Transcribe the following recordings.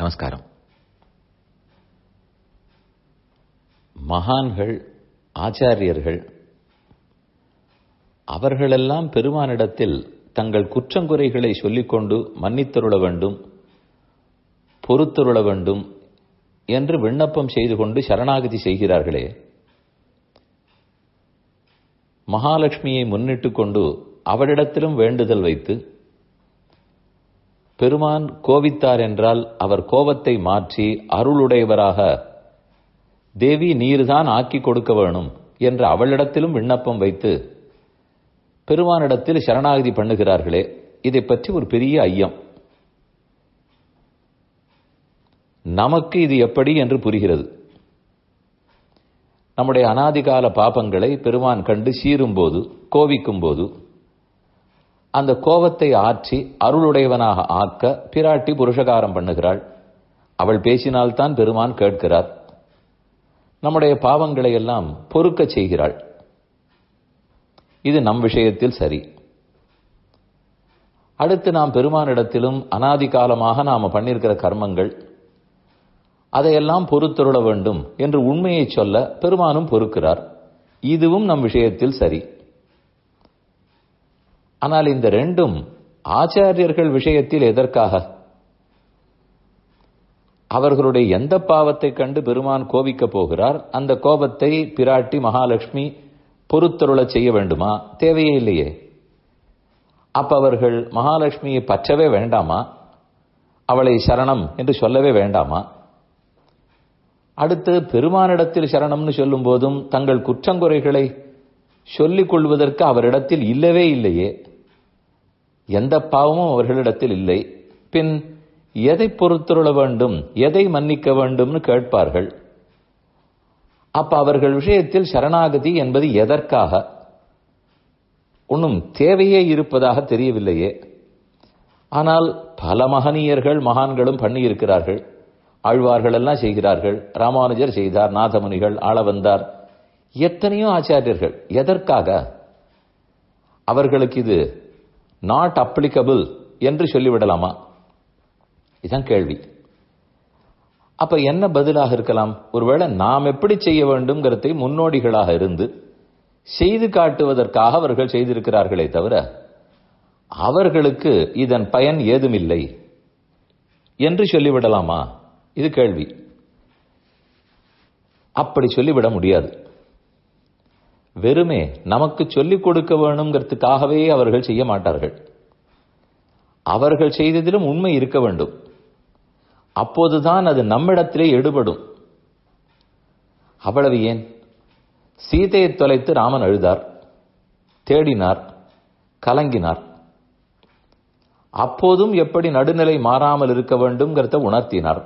நமஸ்காரம் மகான்கள் ஆச்சாரியர்கள் அவர்களெல்லாம் பெருமானிடத்தில் தங்கள் குற்றங்குறைகளை சொல்லிக்கொண்டு மன்னித்தருள வேண்டும் பொறுத்தருள வேண்டும் என்று விண்ணப்பம் செய்து கொண்டு சரணாகதி செய்கிறார்களே மகாலட்சுமியை முன்னிட்டு கொண்டு அவரிடத்திலும் வேண்டுதல் வைத்து பெருமான் கோபித்தார் என்றால் அவர் கோபத்தை மாற்றி அருளுடையவராக தேவி நீர்தான் ஆக்கி கொடுக்க வேணும் என்று அவளிடத்திலும் விண்ணப்பம் வைத்து பெருமானிடத்தில் சரணாகதி பண்ணுகிறார்களே இதை பற்றி ஒரு பெரிய ஐயம் நமக்கு இது எப்படி என்று புரிகிறது நம்முடைய அனாதிகால பாபங்களை பெருமான் கண்டு சீரும்போது கோபிக்கும் போது அந்த கோபத்தை ஆற்றி அருளுடையவனாக ஆக்க பிராட்டி புருஷகாரம் பண்ணுகிறாள் அவள் பேசினால்தான் பெருமான் கேட்கிறார் நம்முடைய பாவங்களை எல்லாம் பொறுக்க செய்கிறாள் இது நம் விஷயத்தில் சரி அடுத்து நாம் பெருமானிடத்திலும் அனாதி காலமாக நாம பண்ணியிருக்கிற கர்மங்கள் அதையெல்லாம் பொறுத்தருள வேண்டும் என்று உண்மையை சொல்ல பெருமானும் பொறுக்கிறார் இதுவும் நம் விஷயத்தில் சரி ஆனால் இந்த ரெண்டும் ஆச்சாரியர்கள் விஷயத்தில் எதற்காக அவர்களுடைய எந்த பாவத்தை கண்டு பெருமான் கோபிக்கப் போகிறார் அந்த கோபத்தை பிராட்டி மகாலட்சுமி பொறுத்தருள செய்ய வேண்டுமா தேவையே இல்லையே அப்ப அவர்கள் மகாலட்சுமியை பற்றவே வேண்டாமா அவளை சரணம் என்று சொல்லவே வேண்டாமா அடுத்து பெருமானிடத்தில் சரணம்னு சொல்லும் போதும் தங்கள் குற்றங்குறைகளை சொல்லிக் கொள்வதற்கு அவரிடத்தில் இல்லவே இல்லையே எந்த பாவமும் அவர்களிடத்தில் இல்லை பின் எதை பொறுத்துருள வேண்டும் எதை மன்னிக்க வேண்டும்னு கேட்பார்கள் அப்ப அவர்கள் விஷயத்தில் சரணாகதி என்பது எதற்காக ஒன்றும் தேவையே இருப்பதாக தெரியவில்லையே ஆனால் பல மகனீயர்கள் மகான்களும் பண்ணியிருக்கிறார்கள் ஆழ்வார்கள் எல்லாம் செய்கிறார்கள் ராமானுஜர் செய்தார் நாதமுனிகள் ஆள வந்தார் எத்தனையோ ஆச்சாரியர்கள் எதற்காக அவர்களுக்கு இது நாட் அப்ளிகபிள் என்று சொல்லிவிடலாமா இதுதான் கேள்வி அப்ப என்ன பதிலாக இருக்கலாம் ஒருவேளை நாம் எப்படி செய்ய வேண்டும்ங்கிறதை முன்னோடிகளாக இருந்து செய்து காட்டுவதற்காக அவர்கள் செய்திருக்கிறார்களே தவிர அவர்களுக்கு இதன் பயன் ஏதுமில்லை என்று சொல்லிவிடலாமா இது கேள்வி அப்படி சொல்லிவிட முடியாது வெறுமே நமக்கு சொல்லிக் கொடுக்க வேணுங்கிறதுக்காகவே அவர்கள் செய்ய மாட்டார்கள் அவர்கள் செய்ததிலும் உண்மை இருக்க வேண்டும் அப்போதுதான் அது நம்மிடத்திலே எடுபடும் அவ்வளவு ஏன் சீதையை தொலைத்து ராமன் அழுதார் தேடினார் கலங்கினார் அப்போதும் எப்படி நடுநிலை மாறாமல் இருக்க வேண்டும்ங்கிறத உணர்த்தினார்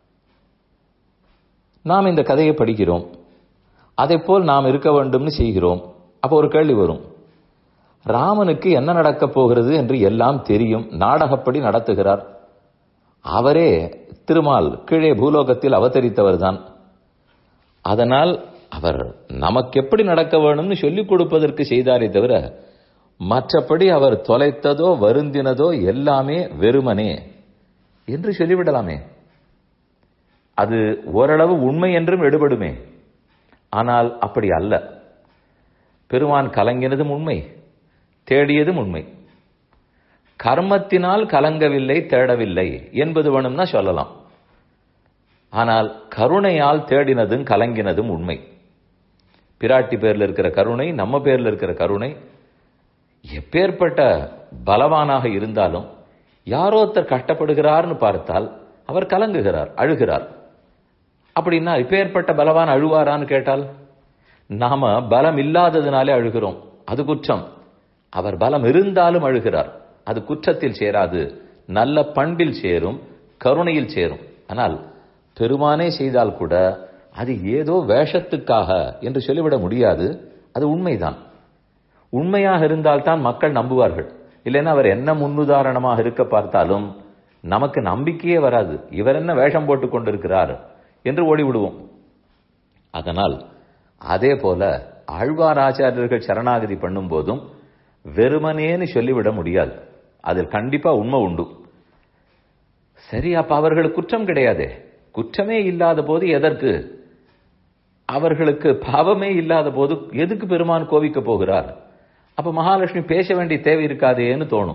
நாம் இந்த கதையை படிக்கிறோம் அதை போல் நாம் இருக்க வேண்டும்னு செய்கிறோம் அப்போ ஒரு கேள்வி வரும் ராமனுக்கு என்ன நடக்கப் போகிறது என்று எல்லாம் தெரியும் நாடகப்படி நடத்துகிறார் அவரே திருமால் கீழே பூலோகத்தில் அவதரித்தவர்தான் அதனால் அவர் நமக்கு எப்படி நடக்க வேணும்னு சொல்லிக் கொடுப்பதற்கு செய்தாரே தவிர மற்றபடி அவர் தொலைத்ததோ வருந்தினதோ எல்லாமே வெறுமனே என்று சொல்லிவிடலாமே அது ஓரளவு உண்மை என்றும் எடுபடுமே ஆனால் அப்படி அல்ல பெருமான் கலங்கினதும் உண்மை தேடியதும் உண்மை கர்மத்தினால் கலங்கவில்லை தேடவில்லை என்பது வேணும்னா சொல்லலாம் ஆனால் கருணையால் தேடினதும் கலங்கினதும் உண்மை பிராட்டி பேர்ல இருக்கிற கருணை நம்ம பேர்ல இருக்கிற கருணை எப்பேற்பட்ட பலவானாக இருந்தாலும் யாரோ ஒருத்தர் கஷ்டப்படுகிறார்னு பார்த்தால் அவர் கலங்குகிறார் அழுகிறார் அப்படின்னா இப்பேற்பட்ட பலவான் அழுவாரான்னு கேட்டால் நாம பலம் இல்லாததுனாலே அழுகிறோம் அது குற்றம் அவர் பலம் இருந்தாலும் அழுகிறார் அது குற்றத்தில் சேராது நல்ல பண்பில் சேரும் கருணையில் சேரும் ஆனால் பெருமானே செய்தால் கூட அது ஏதோ வேஷத்துக்காக என்று சொல்லிவிட முடியாது அது உண்மைதான் உண்மையாக இருந்தால்தான் மக்கள் நம்புவார்கள் இல்லைன்னா அவர் என்ன முன்னுதாரணமாக இருக்க பார்த்தாலும் நமக்கு நம்பிக்கையே வராது இவர் என்ன வேஷம் போட்டுக் கொண்டிருக்கிறார் என்று ஓடிவிடுவோம் அதனால் அதே போல ஆழ்வார் ஆச்சாரியர்கள் சரணாகதி பண்ணும் போதும் வெறுமனேன்னு சொல்லிவிட முடியாது அதில் கண்டிப்பா உண்மை உண்டு சரி அப்ப அவர்களுக்கு குற்றம் கிடையாதே குற்றமே இல்லாத போது எதற்கு அவர்களுக்கு பாவமே இல்லாத போது எதுக்கு பெருமான் கோவிக்க போகிறார் அப்ப மகாலட்சுமி பேச வேண்டிய தேவை இருக்காதேன்னு தோணும்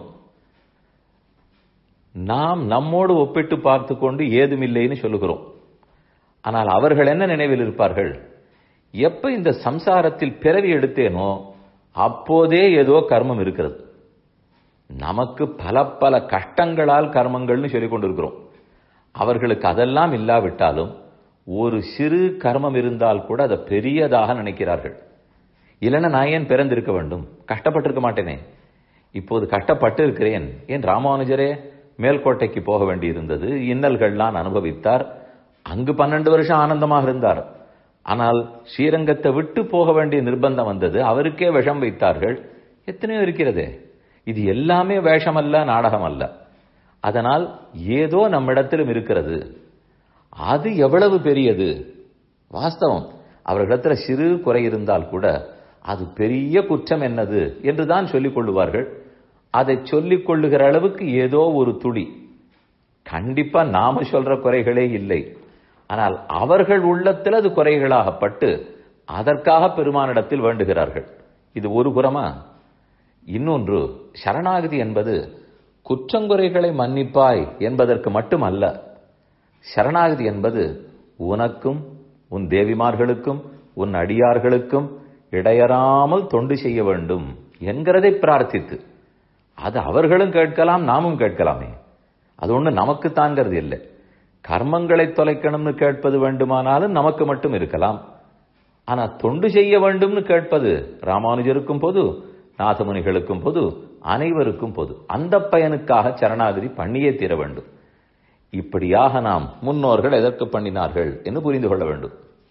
நாம் நம்மோடு ஒப்பிட்டு பார்த்து கொண்டு ஏதுமில்லைன்னு சொல்லுகிறோம் ஆனால் அவர்கள் என்ன நினைவில் இருப்பார்கள் எப்ப இந்த சம்சாரத்தில் பிறவி எடுத்தேனோ அப்போதே ஏதோ கர்மம் இருக்கிறது நமக்கு பல பல கஷ்டங்களால் கர்மங்கள்னு சொல்லிக் கொண்டிருக்கிறோம் அவர்களுக்கு அதெல்லாம் இல்லாவிட்டாலும் ஒரு சிறு கர்மம் இருந்தால் கூட அதை பெரியதாக நினைக்கிறார்கள் இல்லைன்னா நான் ஏன் பிறந்திருக்க வேண்டும் கஷ்டப்பட்டிருக்க மாட்டேனே இப்போது கஷ்டப்பட்டு இருக்கிறேன் ஏன் ராமானுஜரே மேல்கோட்டைக்கு போக வேண்டியிருந்தது இன்னல்கள்லாம் அனுபவித்தார் அங்கு பன்னெண்டு வருஷம் ஆனந்தமாக இருந்தார் ஆனால் ஸ்ரீரங்கத்தை விட்டு போக வேண்டிய நிர்பந்தம் வந்தது அவருக்கே விஷம் வைத்தார்கள் எத்தனையோ இருக்கிறதே இது எல்லாமே வேஷம் அல்ல நாடகம் அல்ல அதனால் ஏதோ நம்மிடத்திலும் இருக்கிறது அது எவ்வளவு பெரியது வாஸ்தவம் அவர்களிடத்துல சிறு குறை இருந்தால் கூட அது பெரிய குற்றம் என்னது என்றுதான் சொல்லிக் கொள்ளுவார்கள் அதை சொல்லிக் கொள்ளுகிற அளவுக்கு ஏதோ ஒரு துளி கண்டிப்பா நாம சொல்ற குறைகளே இல்லை ஆனால் அவர்கள் உள்ளத்தில் அது குறைகளாகப்பட்டு அதற்காக பெருமானிடத்தில் வேண்டுகிறார்கள் இது ஒரு புறமா இன்னொன்று சரணாகதி என்பது குற்றங்குறைகளை மன்னிப்பாய் என்பதற்கு மட்டுமல்ல சரணாகதி என்பது உனக்கும் உன் தேவிமார்களுக்கும் உன் அடியார்களுக்கும் இடையறாமல் தொண்டு செய்ய வேண்டும் என்கிறதை பிரார்த்தித்து அது அவர்களும் கேட்கலாம் நாமும் கேட்கலாமே அது ஒண்ணு நமக்கு தாங்கிறது இல்லை கர்மங்களை தொலைக்கணும்னு கேட்பது வேண்டுமானாலும் நமக்கு மட்டும் இருக்கலாம் ஆனா தொண்டு செய்ய வேண்டும்னு கேட்பது ராமானுஜருக்கும் பொது நாதமுனிகளுக்கும் பொது அனைவருக்கும் பொது அந்த பயனுக்காக சரணாகதி பண்ணியே தீர வேண்டும் இப்படியாக நாம் முன்னோர்கள் எதற்கு பண்ணினார்கள் என்று புரிந்து கொள்ள வேண்டும்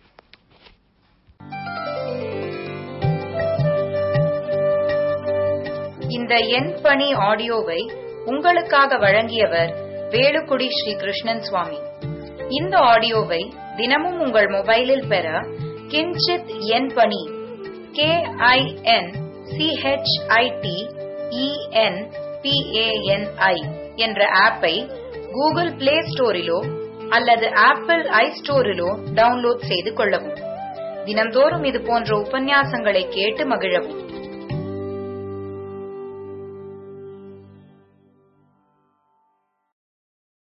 இந்த என் பணி ஆடியோவை உங்களுக்காக வழங்கியவர் வேலுக்குடி ஸ்ரீ கிருஷ்ணன் சுவாமி இந்த ஆடியோவை தினமும் உங்கள் மொபைலில் பெற கிஞ்சித் என் பணி கே ஐ என் சிஹெச்ஐடி இஎன் பிஏஎன்ஐ என்ற ஆப்பை கூகுள் பிளே ஸ்டோரிலோ அல்லது ஆப்பிள் ஐ ஸ்டோரிலோ டவுன்லோட் செய்து கொள்ளவும் தினம்தோறும் இது போன்ற உபன்யாசங்களை கேட்டு மகிழவும்